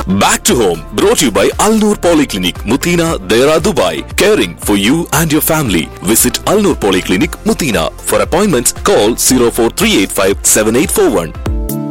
Back to home, brought to you by Al Noor Polyclinic, Mutina, Dera, Dubai. Caring for you and your family. Visit Al Noor Polyclinic, Mutina. For appointments, call 04385 7841.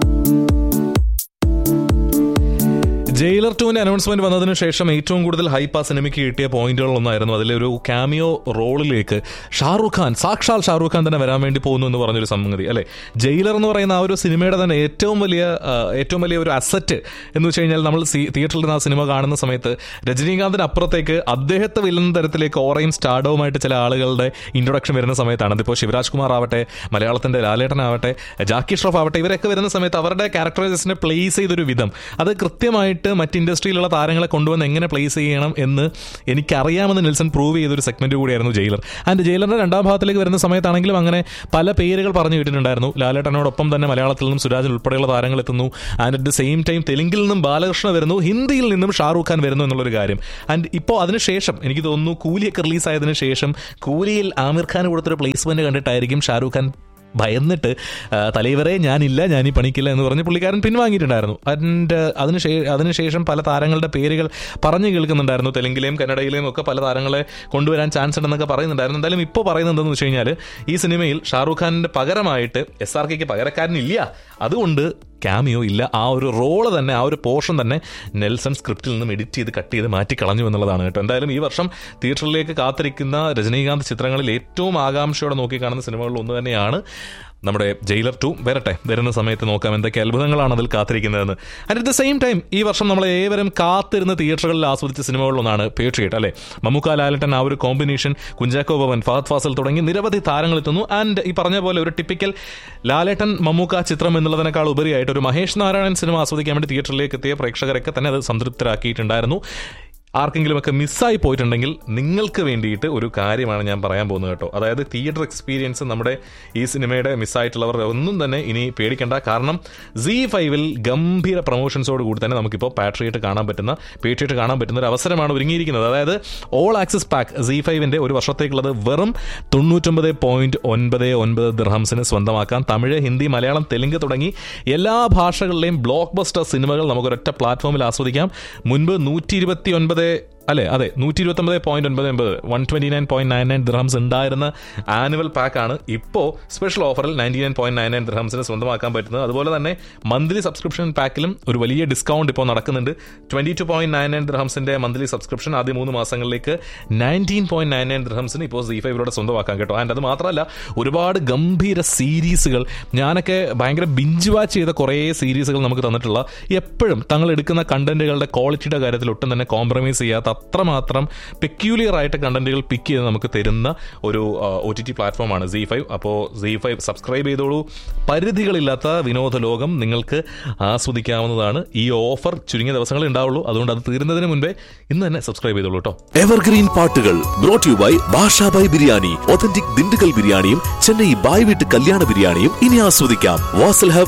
Jailer ടുവിന്റെ announcement വന്നതിന് ശേഷം ഏറ്റവും കൂടുതൽ hype ആ സിനിമയ്ക്ക് കിട്ടിയ പോയിന്റുകളൊന്നായിരുന്നു അതിലെ ഒരു ക്യാമിയോ റോളിലേക്ക് ഷാറൂഖ് ഖാൻ സാക്ഷാൽ ഷാറൂഖ് ഖാൻ തന്നെ വരാൻ വേണ്ടി പോകുന്നു എന്ന് പറഞ്ഞൊരു സംഗതി അല്ലെ ജയിലർ എന്ന് പറയുന്ന ആ ഒരു സിനിമയുടെ തന്നെ ഏറ്റവും വലിയ ആ, ഏറ്റവും വലിയ ഒരു അസറ്റ് എന്ന് വെച്ച് കഴിഞ്ഞാൽ നമ്മൾ സി- തിയേറ്ററിൽ നിന്ന് ആ സിനിമ കാണുന്ന സമയത്ത് രജനീകാന്തിന് അപ്പുറത്തേക്ക് അദ്ദേഹത്തെ വെല്ലുന്ന തരത്തിലേക്ക് ഓറയും സ്റ്റാർഡവുമായിട്ട് ചില ആളുകളുടെ ഇൻട്രൊഡക്ഷൻ വരുന്ന സമയത്താണ് അതിപ്പോൾ ശിവരാജ് കുമാർ ആവട്ടെ മലയാളത്തിന്റെ ലാലേട്ടനാവട്ടെ ജാക്കി ഷ്രോഫ് ആവട്ടെ ഇവരൊക്കെ വരുന്ന സമയത്ത് അവരുടെ ക്യാരക്ടറൈസേഷനെ പ്ലേസ് ചെയ്തൊരു വിധം അത് കൃത്യമായിട്ട് മറ്റ് ഇൻഡസ്ട്രിയിലുള്ള താരങ്ങളെ കൊണ്ടുവന്ന് എങ്ങനെ പ്ലേസ് ചെയ്യണം എന്ന് എനിക്കറിയാമെന്ന് നെൽസൺ പ്രൂവ് ചെയ്തൊരു സെഗ്മെന്റ് കൂടിയായിരുന്നു ജയിലർ ആൻഡ് ജയിലറിന്റെ രണ്ടാം ഭാഗത്തിലേക്ക് വരുന്ന സമയത്താണെങ്കിലും അങ്ങനെ പല പേരുകൾ പറഞ്ഞു കേട്ടിട്ടുണ്ടായിരുന്നു ലാലേട്ടനോടൊപ്പം തന്നെ മലയാളത്തിൽ നിന്നും സുരാജ് ഉൾപ്പെടെയുള്ള താരങ്ങൾ എത്തുന്നു and at the same time തെലുങ്കിൽ നിന്നും ബാലകൃഷ്ണ വരുന്നു ഹിന്ദിയിൽ നിന്നും ഷാറൂഖ് ഖാൻ വരുന്നു എന്നുള്ളൊരു കാര്യം ആൻഡ് ഇപ്പോൾ അതിനുശേഷം എനിക്ക് തോന്നുന്നു കൂലിയൊക്കെ റിലീസ് ആയതിനു ശേഷം കൂലിയിൽ ആമിർ ഖാൻ കൊടുത്തൊരു പ്ലേസ്മെന്റ് കണ്ടിട്ടായിരിക്കും ഷാറൂഖ് ഖാൻ ഭയന്നിട്ട് ആ, തലൈവരെ ഞാനില്ല ഞാൻ ഈ പണിക്കില്ല എന്ന് പറഞ്ഞ് പുള്ളിക്കാരൻ പിൻവാങ്ങിയിട്ടുണ്ടായിരുന്നു ആൻഡ് അതിന് ശേ- അതിനുശേഷം പല താരങ്ങളുടെ പേരുകൾ പറഞ്ഞു കേൾക്കുന്നുണ്ടായിരുന്നു തെലുങ്കിലെയും കന്നഡയിലെയും ഒക്കെ പല താരങ്ങളെ കൊണ്ടുവരാൻ ചാൻസ് ഉണ്ടെന്നൊക്കെ പറയുന്നുണ്ടായിരുന്നു എന്തായാലും ഇപ്പോൾ പറയുന്നത് എന്താണെന്ന് വെച്ച് കഴിഞ്ഞാൽ ഈ സിനിമയിൽ ഷാറൂഖ് ഖാനിന്റെ പകരമായിട്ട് എസ് ആർ കെക്ക് പകരക്കാരനില്ല അതുകൊണ്ട് ക്യാമിയോ ഇല്ല ആ ഒരു റോള് തന്നെ ആ ഒരു പോർഷൻ തന്നെ നെൽസൺ സ്ക്രിപ്റ്റിൽ നിന്നും എഡിറ്റ് ചെയ്ത് കട്ട് ചെയ്ത് മാറ്റി കളഞ്ഞു എന്നുള്ളതാണ് കേട്ടോ എന്തായാലും ഈ വർഷം തിയേറ്ററിലേക്ക് കാത്തിരിക്കുന്ന രജനീകാന്ത് ചിത്രങ്ങളിൽ ഏറ്റവും ആകാംക്ഷയോടെ നോക്കിക്കാണുന്ന സിനിമകളിൽ ഒന്ന് തന്നെയാണ് നമ്മുടെ ജയിലർ ടു വരട്ടെ വരുന്ന സമയത്ത് നോക്കാം എന്തൊക്കെ അത്ഭുതങ്ങളാണ് അതിൽ കാത്തിരിക്കുന്നതെന്ന് and at the same time ഈ വർഷം നമ്മൾ ഏവരും കാത്തിരുന്ന് തിയേറ്ററുകളിൽ ആസ്വദിച്ച സിനിമകളിലൊന്നാണ് പേട്രിയറ്റ് അല്ലെ മമ്മൂക്ക ലാലട്ടൻ ആ ഒരു കോമ്പിനേഷൻ കുഞ്ചാക്കോ ഭവൻ ഫഹദ് ഫാസൽ തുടങ്ങി നിരവധി താരങ്ങൾ എത്തുന്നു ആൻഡ് ഈ പറഞ്ഞ പോലെ ഒരു ടിപ്പിക്കൽ ലാലേട്ടൻ മമ്മൂക്ക ചിത്രം എന്നുള്ളതിനേക്കാൾ ഉപരിയായിട്ട് ഒരു മഹേഷ് നാരായണൻ സിനിമ ആസ്വദിക്കാൻ വേണ്ടി തിയേറ്ററിലേക്ക് എത്തിയ പ്രേക്ഷകരൊക്കെ തന്നെ അത് സംതൃപ്തരാക്കിയിട്ടുണ്ടായിരുന്നു ആർക്കെങ്കിലുമൊക്കെ മിസ്സായി പോയിട്ടുണ്ടെങ്കിൽ നിങ്ങൾക്ക് വേണ്ടിയിട്ട് ഒരു കാര്യമാണ് ഞാൻ പറയാൻ പോകുന്നത് കേട്ടോ അതായത് തിയേറ്റർ എക്സ്പീരിയൻസ് നമ്മുടെ ഈ സിനിമയുടെ മിസ്സായിട്ടുള്ളവർ ഒന്നും തന്നെ ഇനി പേടിക്കേണ്ട കാരണം സി ഫൈവിൽ ഗംഭീര പ്രൊമോഷൻസോട് കൂടി തന്നെ നമുക്കിപ്പോൾ പാട്രിയറ്റ് കാണാൻ പറ്റുന്ന പേട്രിയറ്റ് കാണാൻ പറ്റുന്ന ഒരു അവസരമാണ് ഒരുങ്ങിയിരിക്കുന്നത് അതായത് ഓൾ ആക്സസ് പാക്ക് സി ഫൈവിൻ്റെ ഒരു വർഷത്തേക്കുള്ളത് വെറും തൊണ്ണൂറ്റൊമ്പത് പോയിന്റ് ഒൻപത് ഒൻപത് ദിർഹംസിന് സ്വന്തമാക്കാം തമിഴ് ഹിന്ദി മലയാളം തെലുങ്ക് തുടങ്ങി എല്ലാ ഭാഷകളിലെയും ബ്ലോക്ക് ബസ്റ്റർ സിനിമകൾ നമുക്കൊരൊറ്റ പ്ലാറ്റ്ഫോമിൽ ആസ്വദിക്കാം മുൻപ് നൂറ്റി ഇരുപത്തി ഒൻപത് അല്ലെ അതെ നൂറ്റി ഇരുപത്തി ഒമ്പത് പോയിന്റ് ഒൻപത് ഒൻപത് one twenty nine point nine nine dirhams ഉണ്ടായിരുന്ന ആനുവൽ പാക്കാണ് ഇപ്പോൾ സ്പെഷ്യൽ ഓഫറിൽ ninety nine point nine nine ദിർഹംസിന് സ്വന്തമാക്കാൻ പറ്റുന്നത് അതുപോലെ തന്നെ മന്ത്ലി സബ്സ്ക്രിപ്ഷൻ പാക്കിലും ഒരു വലിയ ഡിസ്കൗണ്ട് ഇപ്പോൾ നടക്കുന്നുണ്ട് twenty two point nine nine ദിർഹംസിന്റെ മന്ത്ലി സബ്സ്ക്രിപ്ഷൻ ആദ്യ മൂന്ന് മാസങ്ങളിലേക്ക് നയൻറ്റീൻ പോയിന്റ് നയൻ നയൻ ദിർഹംസിന് ഇപ്പോൾ സി ഫൈവിലൂടെ സ്വന്തമാക്കാൻ കേട്ടോ ആൻഡ് അത് മാത്രമല്ല ഒരുപാട് ഗംഭീര സീരീസുകൾ ഞാനൊക്കെ ഭയങ്കര ബിഞ്ച് വാച്ച് ചെയ്ത കുറേ സീരീസുകൾ നമുക്ക് തന്നിട്ടുള്ള എപ്പോഴും തങ്ങൾ എടുക്കുന്ന കണ്ടന്റുകളുടെ ക്വാളിറ്റിയുടെ കാര്യത്തിൽ ഒട്ടും തന്നെ കോംപ്രമൈസ് ചെയ്യാത്ത അത്രമാത്രം പെക്യൂലിയർ ആയിട്ട് കണ്ടന്റുകൾ പിക്ക് ചെയ്ത് നമുക്ക് തരുന്ന ഒരു ഒ ടി ടി പ്ലാറ്റ്ഫോമാണ് സി ഫൈവ് അപ്പോൾ സി ഫൈവ് സബ്സ്ക്രൈബ് ചെയ്തോളൂ പരിധികളില്ലാത്ത വിനോദ ലോകം നിങ്ങൾക്ക് ആസ്വദിക്കാവുന്നതാണ് ഈ ഓഫർ ചുരുങ്ങിയ ദിവസങ്ങളേ ഉണ്ടാവുള്ളൂ അതുകൊണ്ട് അത് തീരുന്നതിന് മുൻപേ ഇന്ന് തന്നെ സബ്സ്ക്രൈബ് ചെയ്തോളൂ കേട്ടോ എവർഗ്രീൻ പാട്ടുകൾ brought you by Bashabhai biryani authentic Dindigul ബിരിയാണിയും ചെന്നൈ ബായ് വീട്ട് കല്യാണ ബിരിയാണിയും ഇനി ആസ്വദിക്കാം വാസൽ ഹബ്